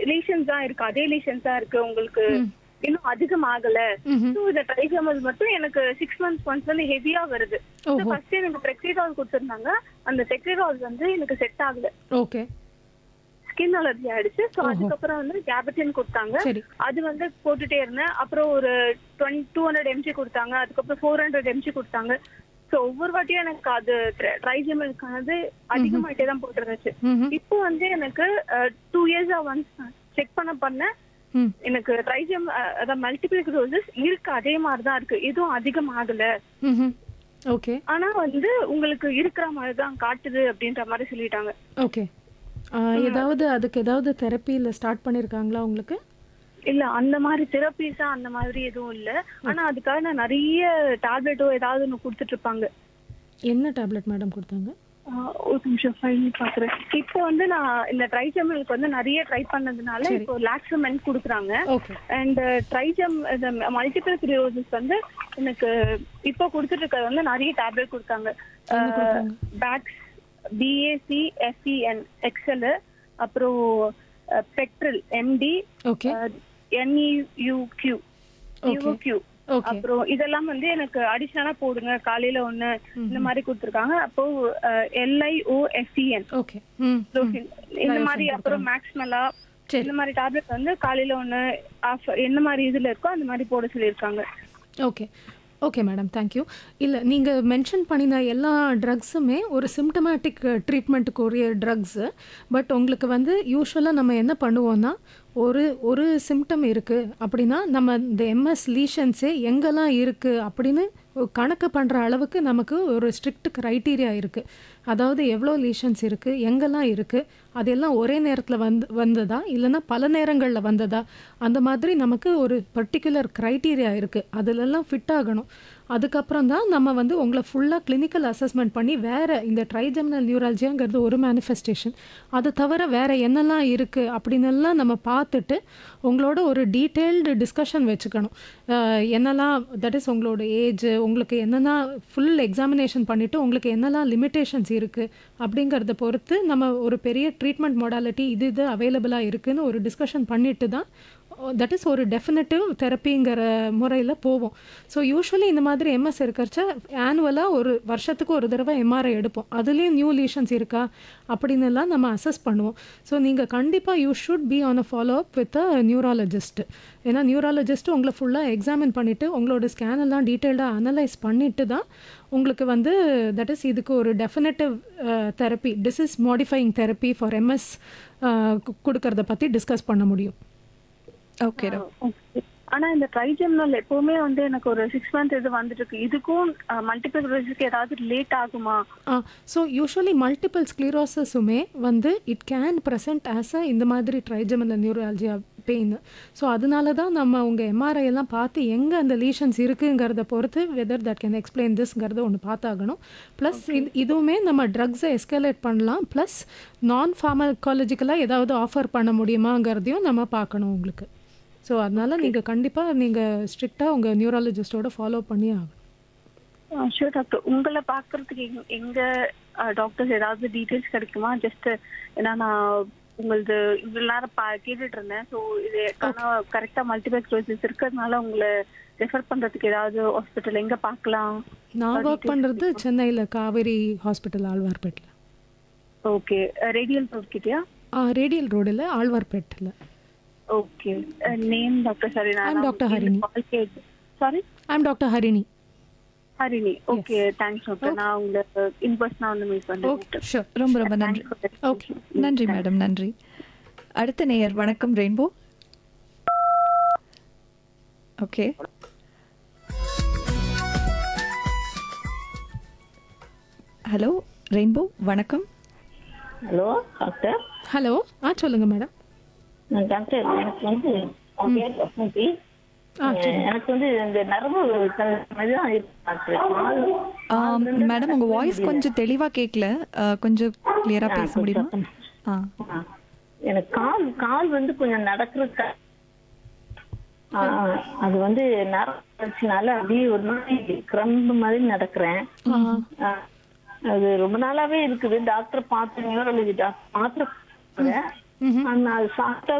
Lesions தான் இருக்கு அதே லீஷன்ஸ் தான் இருக்கு உங்களுக்கு இன்னும் அதிகம் ஆகல ம்ஹும். So, இந்த ட்ரைஜமல் மட்டும் எனக்கு சிக்ஸ் மந்த்ஸ் ஒன்ஸ் வந்து ஹெவியா வருது ஓஹோ. ஃபர்ஸ்ட் எனக்கு டெக்ரிடால் கொடுத்துருந்தாங்க அந்த டெக்ரிடால் வந்து எனக்கு செட் ஆகல ஓகே ஸ்கின் அலர்ஜி ஆயிடுச்சு ஸோ அதுக்கப்புறம் வந்து கேபட்டின் கொடுத்தாங்க சரி அது வந்து போட்டுட்டே இருந்தேன் அப்புறம் ஒரு டூ ஹண்ட்ரட் எம்ஜி கொடுத்தாங்க அதுக்கப்புறம் ஃபோர் ஹண்ட்ரட் எம்ஜி கொடுத்தாங்க ஸோ ஒவ்வொரு வாட்டியும் எனக்கு அது ட்ரைஜமலுக்கானது அதிகமாயிட்டே தான் போட்டு இருந்துச்சு ம்ஹும். இப்போ வந்து எனக்கு டூ இயர்ஸா ஒன்ஸ் செக் பண்ண பண்ண ம் எனக்கு ட்ரைஜம் அதாவது மல்டிபிள் க்ரோசஸ் இருக்கு அதே மாதிரி தான் இருக்கு எதுவும் அதிகம் ஆகல ம்ஹும். ஓகே ஆனா வந்து உங்களுக்கு இருக்கிற மாதிரி தான் காட்டுது அப்படின்ற மாதிரி சொல்லிட்டாங்க ஓகே ஆ, ஏதாவது அதுக்கு ஏதாவது தெரப்பியில் ஸ்டார்ட் பண்ணியிருக்காங்களா உங்களுக்கு இல்ல அந்த மாதிரி தெரப்பீஸா அந்த மாதிரி எதுவும் இல்ல ஆனா அதுக்காக நான் நிறைய டேப்லெட்டோ ஏதாவது ஒண்ணு கொடுத்துட்டு இருப்பாங்க என்ன டேப்லெட் மேடம் கொடுத்தாங்க ஆஹ் ஒரு நிமிஷம் ஃபைல் பாக்குறேன் இப்போ வந்து நான் இந்த ட்ரைஜமலுக்கு வந்து நிறைய ட்ரை பண்ணதுனால இப்போ லாக்ஸமெண்ட் கொடுக்குறாங்க ஓகே அண்ட் ட்ரைஜம் இந்த மல்டிபிள் கிரியோசிஸ் வந்து எனக்கு இப்போ கொடுத்துட்டு இருக்கிறது வந்து நிறைய டேப்லெட் கொடுத்தாங்க என்ன கொடுத்தாங்க? பேக்ஸ் பிஏசி எஃப்இஎன் எக்ஸல் அப்புறம் பெட்ரல் எம்டி ஓகே என்இயூக்யூ யூக்யூ ஓகே அப்புறம் இதெல்லாம் வந்து எனக்கு அடிஷனலா போடுங்க காலையில ஒண்ணு இந்த மாதிரி கொடுத்துருக்காங்க அப்போ எல்ஐஓஎஸ்இஎன் ஓகே ம் இந்த மாதிரி அப்புறம் மேக்ஸ்மெலா சரி. இந்த மாதிரி டேப்லெட் வந்து காலையில ஒண்ணு ஆஃப் என்ன மாதிரி இதுல இருக்கோ அந்த மாதிரி போட சொல்லியிருக்காங்க ஓகே ஓகே மேடம் தேங்க்யூ இல்லை நீங்கள் மென்ஷன் பண்ணின எல்லா ட்ரக்ஸுமே ஒரு சிம்டமேட்டிக் ட்ரீட்மெண்ட்டுக்குரிய ட்ரக்ஸு பட் உங்களுக்கு வந்து யூஸ்வலாக நம்ம என்ன பண்ணுவோம்னா ஒரு ஒரு சிம்டம் இருக்குது அப்படின்னா நம்ம இந்த எம்எஸ் லீஷன்ஸே எங்கெல்லாம் இருக்குது அப்படின்னு ஒரு கணக்கு பண்ணுற அளவுக்கு நமக்கு ஒரு ஸ்ட்ரிக்ட் க்ரைட்டீரியா இருக்குது அதாவது எவ்வளோ லீஷன்ஸ் இருக்குது எங்கெல்லாம் இருக்குது அதெல்லாம் ஒரே நேரத்தில் வந்து வந்ததா இல்லைன்னா பல நேரங்களில் வந்ததா அந்த மாதிரி நமக்கு ஒரு பர்டிகுலர் க்ரைட்டீரியா இருக்குது அதிலெல்லாம் ஃபிட் ஆகணும் அதுக்கப்புறம் தான் நம்ம வந்து உங்களை ஃபுல்லாக கிளினிக்கல் அசஸ்மெண்ட் பண்ணி வேறு இந்த ட்ரைஜெமினல் நியூராலஜியாங்கிறது ஒரு மேனிஃபெஸ்டேஷன் அது தவிர வேறு என்னெல்லாம் இருக்குது அப்படின்னெல்லாம் நம்ம பார்த்துட்டு உங்களோட ஒரு டீட்டெயில்டு டிஸ்கஷன் வச்சுக்கணும் அஹ் என்னெல்லாம் தட் இஸ் உங்களோட ஏஜ் உங்களுக்கு என்னென்னா ஃபுல் எக்ஸாமினேஷன் பண்ணிவிட்டு உங்களுக்கு என்னெல்லாம் லிமிட்டேஷன்ஸ் இருக்குது அப்படிங்கிறத பொறுத்து நம்ம ஒரு பெரிய ட்ரீட்மெண்ட் மொடாலிட்டி இது இது அவைலபிளாக இருக்குன்னு ஒரு டிஸ்கஷன் பண்ணிட்டு தான் தட் இஸ் ஒரு டெஃபினட்டிவ் தெரப்பிங்கிற முறையில் போவோம் ஸோ யூஸ்வலி இந்த மாதிரி எம்எஸ் இருக்கிறச்ச ஆனுவலாக ஒரு வருஷத்துக்கு ஒரு தடவை எம்ஆர்ஐ எடுப்போம் அதுலேயும் நியூ லீஷன்ஸ் இருக்கா அப்படின்னு எல்லாம் நம்ம அசஸ் பண்ணுவோம் ஸோ நீங்கள் கண்டிப்பாக you should be on a follow up with a neurologist ஏன்னா நியூராலஜிஸ்ட் உங்களை ஃபுல்லாக எக்ஸாமின் பண்ணிவிட்டு உங்களோட ஸ்கேன் எல்லாம் டீட்டெயில்டாக அனலைஸ் பண்ணிட்டு தான் உங்களுக்கு வந்து தட் இஸ் இதுக்கு ஒரு definitive therapy disease modifying therapy for MS கொடுக்கறத பற்றி டிஸ்கஸ் பண்ண முடியும் ஓகே Okay. ஆனா இந்த ட்ரைஜெமினல் எப்பவுமே வந்து எனக்கு ஒரு சிக்ஸ் மந்த் இது வந்துட்டு இருக்கு இதுக்கும் மல்டிபிள் க்கு ஏதாவது லேட் ஆகுமா ஸோ யூஸ்வலி மல்டிபிள் ஸ்க்ளீரோசஸுமே வந்து it can present as a இந்த மாதிரி ட்ரைஜெமினல் நியூராலஜியா பெயின் ஸோ அதனால தான் நம்ம உங்கள் எம்ஆர்ஐ எல்லாம் பார்த்து எங்கே அந்த லீஷன்ஸ் இருக்குங்கிறத பொறுத்து வெதர் தட் கேன் எக்ஸ்பிளைன் திஸ்ங்கிறத ஒன்று பார்த்தாகணும் ப்ளஸ் இது இதுவுமே நம்ம ட்ரக்ஸை எஸ்கலேட் பண்ணலாம் ப்ளஸ் நான் ஃபார்மகாலஜிக்கலாக ஏதாவது ஆஃபர் பண்ண முடியுமாங்கிறதையும் நம்ம பார்க்கணும் உங்களுக்கு ஸோ அதனால நீங்கள் கண்டிப்பாக நீங்கள் ஸ்ட்ரிக்டாக உங்கள் நியூராலஜிஸ்டோட ஃபாலோ பண்ணி ஆகணும் ஷூர் டாக்டர் உங்களை பாக்குறதுக்கு எங்க- எங்க டாக்டர்ஸ் ஏதாவது டீடைல்ஸ் கிடைக்குமா ஜஸ்ட் ஏன்னா நான் உங்களது இவ்வளவு நேரம் பா கேட்டுட்டு இருந்தேன் ஸோ இது கரெக்டா மல்டிபிள் க்ளோசஸ் இருக்கிறதுனால உங்களை ரெஃபர் பண்றதுக்கு ஏதாவது ஹாஸ்பிட்டல் எங்க பார்க்கலாம் நான் ஒர்க் பண்ணுறது சென்னையில் காவேரி ஹாஸ்பிட்டல் ஆழ்வார்பேட்டில் ஓகே ரேடியல் கிட்டயா ரேடியல் ரோடில் ஆழ்வார்பேட்டில் okay name doctor sorry I'm Dr. Harini. Sorry I'm doctor Harini Harini okay thanks doctor நான் உங்களை இன்பர்ஸ் வந்து மீட் ஓகே பண்றேன் ஷூர் ரொம்ப ரொம்ப நன்றி ஓகே நன்றி மேடம் நன்றி அடுத்த நேயர் வணக்கம் ரெயின்போ ஓகே ஹலோ ரெயின்போ வணக்கம் ஹலோ டாக்டர் ஹலோ ஆ சொல்லுங்கள் மேடம் நான் டாக்டர் எனக்கு வந்து உன் பேர் வசந்தி ஆ எனக்கு வந்து இந்த நரம்பு மாதிரிதான் இருக்கு டாக்டர் மேடம் உங்க வாய்ஸ் கொஞ்சம் தெளிவா கேட்கல அஹ், கொஞ்சம் கிளியரா பேச முடியுமா ஆ ஆ. எனக்கு கால் கால் வந்து கொஞ்சம் நடக்கிறதுக்கு ஆ, அது வந்து நரம்புனால அப்படியே ஒரு மாதிரி கிரம்பு மாதிரி நடக்கிறேன் ஆ, அது ரொம்ப நாளாவே இருக்குது டாக்டர் பார்த்து நியூரலஜி டாக்டர் மாத்திரை கொடுத்தாங்க. ஆனா அது சாப்பிட்டா